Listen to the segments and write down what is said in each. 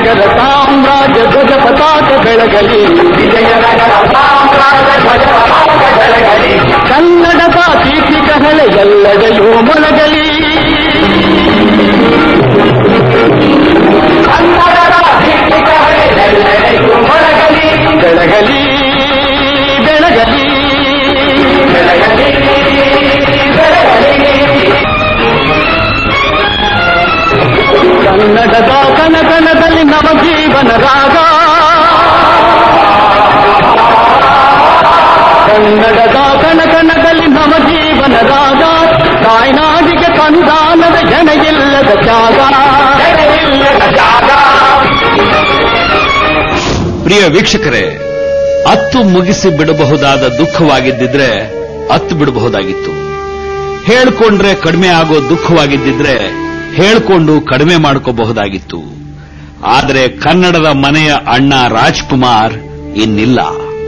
ವಿಜಯನಗರ ಸಾಮ್ರಾಜ್ಯ ಧ್ವಜ ಪತಾಕ ಬೆಳಗಲಿ ವಿಜಯನಗರ ಸಾಮ್ರಾಜ್ಯ ಧ್ವಜ ಪತಾಕ ಬೆಳಗಲಿ ಕನ್ನಡದ ಕೀರ್ತಿ ಕಹಳೆ ಎಲ್ಲೆಡೆಯೂ ಮೊಳಗಲಿ ಕನ್ನಡದ ಕೀರ್ತಿ ಕಹಳೆ ಎಲ್ಲೆಡೆಯೂ ಮೊಳಗಲಿ ಬೆಳಗಲಿ ಬೆಳಗಲಿ ಬೆಳಗಲಿ ಬೆಳಗಲಿ ಕನ್ನಡದ ಕನಕನದಲ್ಲಿ ನವ ಜೀವನ ರಾಗ ಕನ್ನಡದ ಕನಕನದಲ್ಲಿ ನವ ಜೀವನ ರಾಗ ತಾಯ್ನಾಡಿಗೆ ಸಂಧಾನದ ಜನಗಿಲ್ಲದ ಜಾಗ ಜನಗಿಲ್ಲದ ಜಾಗ ಪ್ರಿಯ ವೀಕ್ಷಕರೇ ಅತ್ತು ಮುಗಿಸಿ ಬಿಡಬಹುದಾದ ದುಃಖವಾಗಿದ್ದಿದ್ರೆ ಅತ್ತು ಬಿಡಬಹುದಾಗಿತ್ತು ಹೇಳ್ಕೊಂಡ್ರೆ ಕಡಿಮೆ ಆಗೋ ದುಃಖವಾಗಿದ್ದಿದ್ರೆ ಹೇಳ್ಕೊಂಡು ಕಡಿಮೆ ಮಾಡ್ಕೋಬಹುದಾಗಿತ್ತು ಆದರೆ ಕನ್ನಡದ ಮನೆಯ ಅಣ್ಣ ರಾಜ್ಕುಮಾರ್ ಇನ್ನಿಲ್ಲ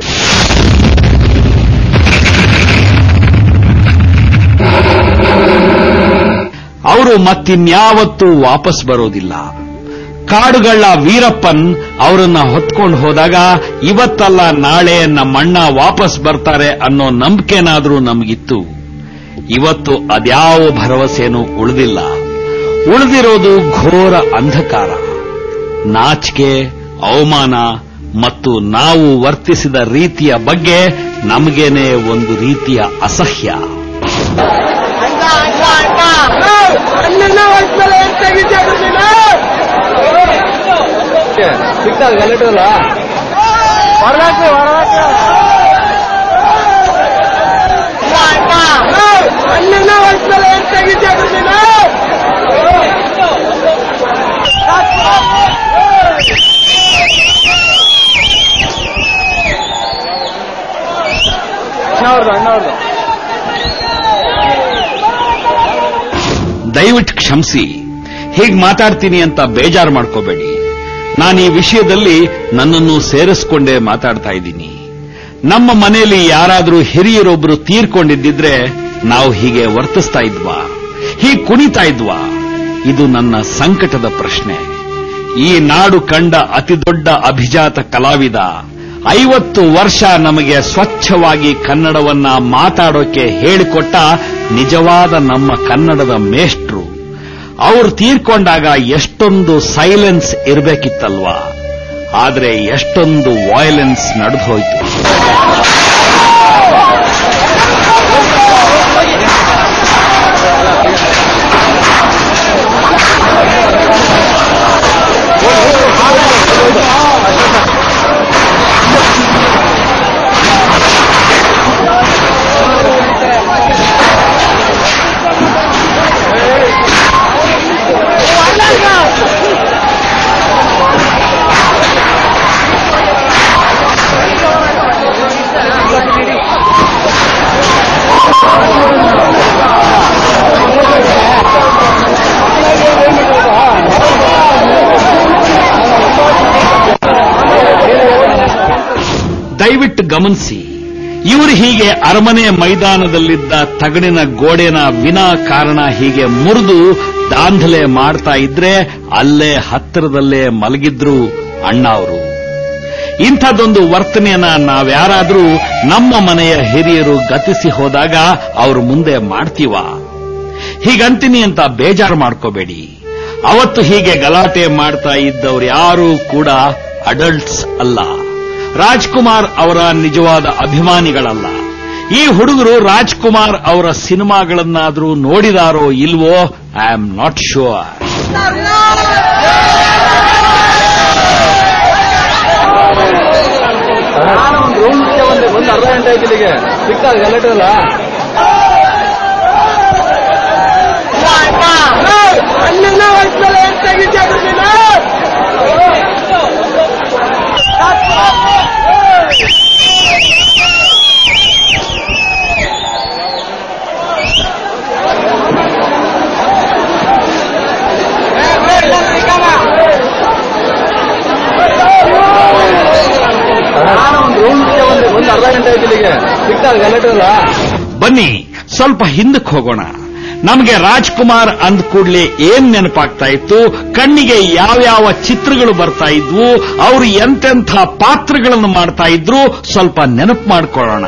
ಅವರು ಮತ್ತಿನ್ಯಾವತ್ತೂ ವಾಪಸ್ ಬರೋದಿಲ್ಲ ಕಾಡುಗಳ್ಳ ವೀರಪ್ಪನ್ ಅವರನ್ನ ಹೊತ್ಕೊಂಡು ಹೋದಾಗ ಇವತ್ತಲ್ಲ ನಾಳೆ ನಮ್ಮಣ್ಣ ವಾಪಸ್ ಬರ್ತಾರೆ ಅನ್ನೋ ನಂಬಿಕೆನಾದ್ರೂ ನಮಗಿತ್ತು ಇವತ್ತು ಅದ್ಯಾವ ಭರವಸೆನೂ ಉಳಿದಿಲ್ಲ ಉಳಿದಿರೋದು ಘೋರ ಅಂಧಕಾರ ನಾಚಿಕೆ ಅವಮಾನ ಮತ್ತು ನಾವು ವರ್ತಿಸಿದ ರೀತಿಯ ಬಗ್ಗೆ ನಮಗೇನೆ ಒಂದು ರೀತಿಯ ಅಸಹ್ಯ ಸಿಗ್ತದೆ ಗಲೆಟಲ್ಲ ಹೊರಗಾಕ್ರಿ ಹೊರಗಾಕ್ರಿ ಅಣ್ಣನ ವಯಸ್ಸಲ್ಲಿ ಏನ್ ತೆಗಿತಿದ್ರು ನೀನು ಅಣ್ಣವ್ರದ್ದು ಅಣ್ಣವ್ರದ್ದು ದಯವಿಟ್ಟು ಕ್ಷಮಿಸಿ ಹೀಗೆ ಮಾತಾಡ್ತೀನಿ ಅಂತ ಬೇಜಾರು ಮಾಡ್ಕೋಬೇಡಿ ನಾನು ಈ ವಿಷಯದಲ್ಲಿ ನನ್ನನ್ನು ಸೇರಿಸ್ಕೊಂಡೇ ಮಾತಾಡ್ತಾ ಇದ್ದೀನಿ ನಮ್ಮ ಮನೆಯಲ್ಲಿ ಯಾರಾದರೂ ಹಿರಿಯರೊಬ್ರು ತೀರ್ಕೊಂಡಿದ್ದಿದ್ರೆ ನಾವು ಹೀಗೆ ವರ್ತಿಸ್ತಾ ಇದ್ವಾ ಹೀಗೆ ಕುಣಿತಾ ಇದ್ವಾ ಇದು ನನ್ನ ಸಂಕಟದ ಪ್ರಶ್ನೆ ಈ ನಾಡು ಕಂಡ ಅತಿದೊಡ್ಡ ಅಭಿಜಾತ ಕಲಾವಿದ ಐವತ್ತು ವರ್ಷ ನಮಗೆ ಸ್ವಚ್ಛವಾಗಿ ಕನ್ನಡವನ್ನ ಮಾತಾಡೋಕೆ ಹೇಳಿಕೊಟ್ಟ ನಿಜವಾದ ನಮ್ಮ ಕನ್ನಡದ ಮೇಷ್ಟ್ರು ಅವ್ರು ತೀರ್ಕೊಂಡಾಗ ಎಷ್ಟೊಂದು ಸೈಲೆನ್ಸ್ ಇರಬೇಕಿತ್ತಲ್ವಾ ಆದ್ರೆ ಎಷ್ಟೊಂದು ವಾಯಲೆನ್ಸ್ ನಡೆದು ಹೋಯ್ತು ದಯವಿಟ್ಟು ಗಮನಿಸಿ ಇವರು ಹೀಗೆ ಅರಮನೆ ಮೈದಾನದಲ್ಲಿದ್ದ ತಗಡಿನ ಗೋಡೆನ ವಿನಾ ಕಾರಣ ಹೀಗೆ ಮುರಿದು ದಾಂಧಲೆ ಮಾಡ್ತಾ ಇದ್ರೆ ಅಲ್ಲೇ ಹತ್ತಿರದಲ್ಲೇ ಮಲಗಿದ್ರು ಅಣ್ಣ ಅವರು ಇಂಥದ್ದೊಂದು ವರ್ತನೆಯನ್ನ ನಾವ್ಯಾರಾದ್ರೂ ನಮ್ಮ ಮನೆಯ ಹಿರಿಯರು ಗತಿಸಿ ಹೋದಾಗ ಅವ್ರ ಮುಂದೆ ಮಾಡ್ತೀವ ಹೀಗಂತೀನಿ ಅಂತ ಬೇಜಾರು ಮಾಡ್ಕೋಬೇಡಿ ಅವತ್ತು ಹೀಗೆ ಗಲಾಟೆ ಮಾಡ್ತಾ ಇದ್ದವ್ರು ಯಾರೂ ಕೂಡ ಅಡಲ್ಟ್ಸ್ ಅಲ್ಲ ರಾಜ್ಕುಮಾರ್ ಅವರ ನಿಜವಾದ ಅಭಿಮಾನಿಗಳಲ್ಲ ಈ ಹುಡುಗರು ರಾಜ್ಕುಮಾರ್ ಅವರ ಸಿನಿಮಾಗಳನ್ನಾದ್ರೂ ನೋಡಿದಾರೋ ಇಲ್ವೋ ಐ ಆಮ್ ನಾಟ್ ಶೋರ್ ನಾನು ಒಂದು ರೂಮ್ ಬಂದೆ ಒಂದು ಅರ್ಧ ಗಂಟೆ ಆಯ್ತು ಇಲ್ಲಿಗೆ ಸಿಗ್ತದೆ ಗಲಾಟೆ ಅಣ್ಣನ ವಯಸ್ಸಲ್ಲಿ ಏನ್ ತೆಗಿತಿದ್ರು ನೀನು ನಾನು ಒಂದು ರೂಮ್ ಬಂದೆ ಒಂದು ಅರ್ಧ ಗಂಟೆ ಆಯ್ತು ಇಲ್ಲಿಗೆ ಸಿಗ್ತದೆ ಗಲಾಟೆ ಬನ್ನಿ ಸ್ವಲ್ಪ ಹಿಂದಕ್ಕೆ ಹೋಗೋಣ ನಮಗೆ ರಾಜ್ಕುಮಾರ್ ಅಂದ ಕೂಡಲೇ ಏನ್ ನೆನಪಾಗ್ತಾ ಇತ್ತು ಕಣ್ಣಿಗೆ ಯಾವ್ಯಾವ ಚಿತ್ರಗಳು ಬರ್ತಾ ಇದ್ವು ಅವರು ಎಂತೆಂಥ ಪಾತ್ರಗಳನ್ನು ಮಾಡ್ತಾ ಇದ್ರು ಸ್ವಲ್ಪ ನೆನಪು ಮಾಡ್ಕೊಳ್ಳೋಣ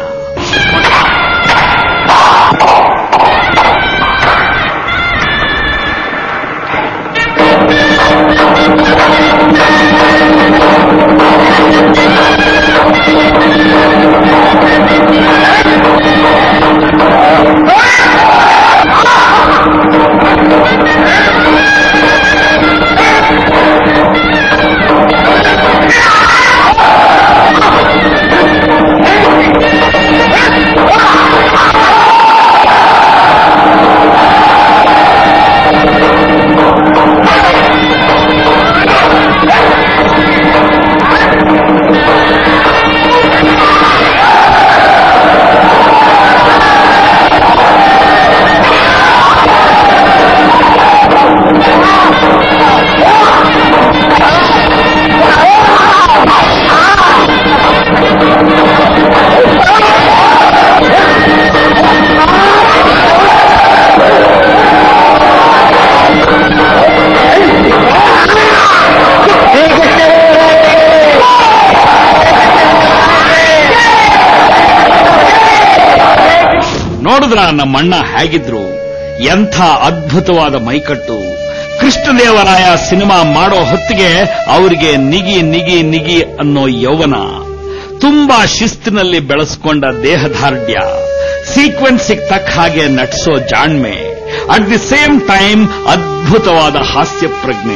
ನೋಡಿದ್ರ ನಮ್ಮಣ್ಣ ಹೇಗಿದ್ರು ಎಂಥ ಅದ್ಭುತವಾದ ಮೈಕಟ್ಟು ಕೃಷ್ಣದೇವರಾಯ ಸಿನಿಮಾ ಮಾಡೋ ಹೊತ್ತಿಗೆ ಅವರಿಗೆ ನಿಗಿ ನಿಗಿ ನಿಗಿ ಅನ್ನೋ ಯೌವನ ತುಂಬಾ ಶಿಸ್ತಿನಲ್ಲಿ ಬೆಳೆಸ್ಕೊಂಡ ದೇಹದಾರ್ಢ್ಯ ಸೀಕ್ವೆನ್ಸಿಗೆ ತಕ್ಕ ಹಾಗೆ ನಟಿಸೋ ಜಾಣ್ಮೆ ಅಟ್ ದಿ ಸೇಮ್ ಟೈಮ್ ಅದ್ಭುತವಾದ ಹಾಸ್ಯ ಪ್ರಜ್ಞೆ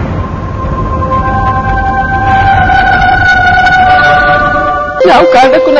ಯಾವ ಕಾರಣಕ್ಕೂ